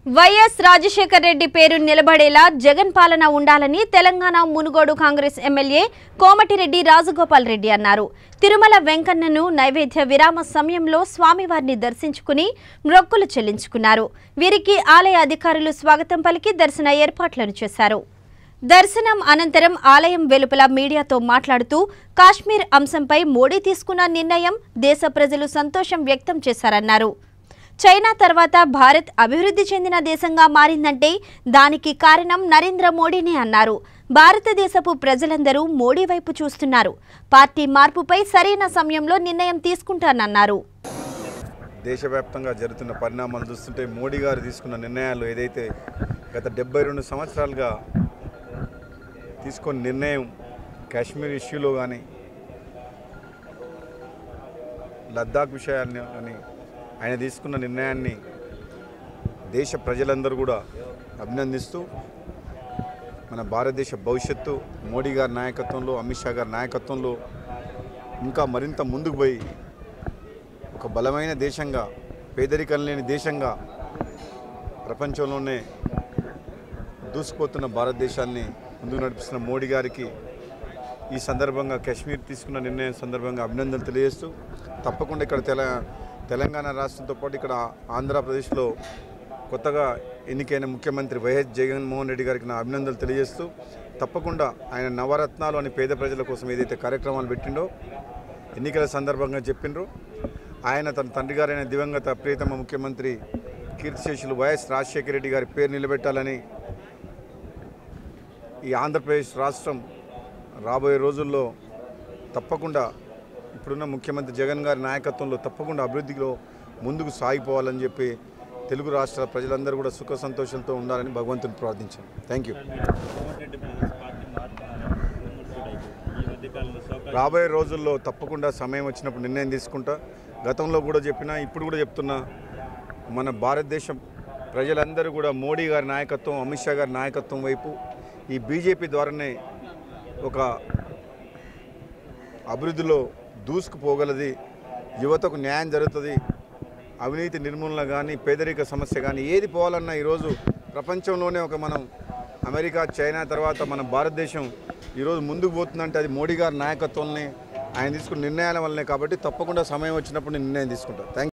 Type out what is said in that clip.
YS Rajasekhar Reddy పేరు నిలబడేలా జగన్ పాలన ఉండాలని తెలంగాణ మునుగోడు కాంగ్రెస్ ఎమ్మెల్యే కోమటిరెడ్డి రాజగోపాల్ రెడ్డి అన్నారు తిరుమల వెంకన్నను నైవేద్య విరామ సమయంలో స్వామివారిని దర్శించుకుని మ్రొక్కులు చెల్లించుకున్నారు వీరికి ఆలయ అధికారులు స్వాగతం పలికి దర్శన ఏర్పాట్లను చేశారు దర్శనం అనంతరం ఆలయం వెలుపల మీడియాతో మాట్లాడుతూ కాశ్మీర్ అంశంపై మోడీ తీసుకున్న నిర్ణయం దేశ ప్రజలు సంతోషం వ్యక్తం చేశారన్నారు చైనా తర్వాత భారత్ అభివృద్ధి చెందిన దేశంగా మారిందంటే దానికి కారణం నరేంద్ర మోడీనే అన్నారు భారతదేశపు ప్రజలందరూ మోడీ వైపు చూస్తున్నారు పార్టీ మార్పుపై సరైన సమయంలో నిర్ణయం తీసుకుంటానన్నారు దేశవ్యాప్తంగా జరుగుతున్న పరిణామాలు చూస్తుంటే మోడీ గారు తీసుకున్న నిర్ణయాలు ఏదైతే గత డెబ్బై రెండు సంవత్సరాలుగా తీసుకున్న నిర్ణయం కాశ్మీర్ ఇష్యూలో కానీ లద్దాఖ్ విషయాన్ని కానీ ఆయన తీసుకున్న నిర్ణయాన్ని దేశ ప్రజలందరూ కూడా అభినందిస్తూ మన భారతదేశ భవిష్యత్తు మోడీ గారి నాయకత్వంలో అమిత్ షా గారి నాయకత్వంలో ఇంకా మరింత ముందుకు పోయి ఒక బలమైన దేశంగా పేదరికం లేని దేశంగా ప్రపంచంలోనే దూసుకుపోతున్న భారతదేశాన్ని ముందుకు నడిపిస్తున్న మోడీ గారికి ఈ సందర్భంగా కాశ్మీర్ తీసుకున్న నిర్ణయం సందర్భంగా అభినందనలు తెలియజేస్తూ తప్పకుండా ఇక్కడ తెల తెలంగాణ రాష్ట్రంతో పాటు ఇక్కడ ఆంధ్రప్రదేశ్లో కొత్తగా ఎన్నికైన ముఖ్యమంత్రి వైఎస్ జగన్మోహన్ రెడ్డి గారికి నా అభినందనలు తెలియజేస్తూ తప్పకుండా ఆయన నవరత్నాలు అని పేద ప్రజల కోసం ఏదైతే కార్యక్రమాలు పెట్టిండో ఎన్నికల సందర్భంగా చెప్పిండ్రు ఆయన తన తండ్రి గారైన దివంగత ప్రియతమ ముఖ్యమంత్రి కీర్తిశేషులు వైఎస్ రాజశేఖర రెడ్డి గారి పేరు నిలబెట్టాలని ఈ ఆంధ్రప్రదేశ్ రాష్ట్రం రాబోయే రోజుల్లో తప్పకుండా ఇప్పుడున్న ముఖ్యమంత్రి జగన్ గారి నాయకత్వంలో తప్పకుండా అభివృద్ధిలో ముందుకు సాగిపోవాలని చెప్పి తెలుగు రాష్ట్రాల ప్రజలందరూ కూడా సుఖ సంతోషాలతో ఉండాలని భగవంతుని ప్రార్థించాను thank you Komatireddy brothers party మారుతున్నారని విమర్శలు అయితే ఈ మధ్యకాలంలో సోకాల్ రాబోయే రోజుల్లో తప్పకుండా సమయం వచ్చినప్పుడు నిర్ణయం తీసుకుంటా గతంలో కూడా చెప్పినా ఇప్పుడు కూడా చెప్తున్నా మన భారతదేశం ప్రజలందరూ కూడా మోడీ గారి నాయకత్వం అమిత్ షా గారి నాయకత్వం వైపు ఈ బీజేపీ ద్వారానే ఒక అభివృద్ధిలో దూసుకుపోగలది యువతకు న్యాయం జరుగుతుంది అవినీతి నిర్మూలన కానీ పేదరిక సమస్య కానీ ఏది పోవాలన్నా ఈరోజు ప్రపంచంలోనే ఒక మనం అమెరికా చైనా తర్వాత మన భారతదేశం ఈరోజు ముందుకు పోతుందంటే అది మోడీ గారి నాయకత్వంని ఆయన తీసుకున్న నిర్ణయాల వల్లనే కాబట్టి తప్పకుండా సమయం వచ్చినప్పుడు నేను నిర్ణయం తీసుకుంటాను థ్యాంక్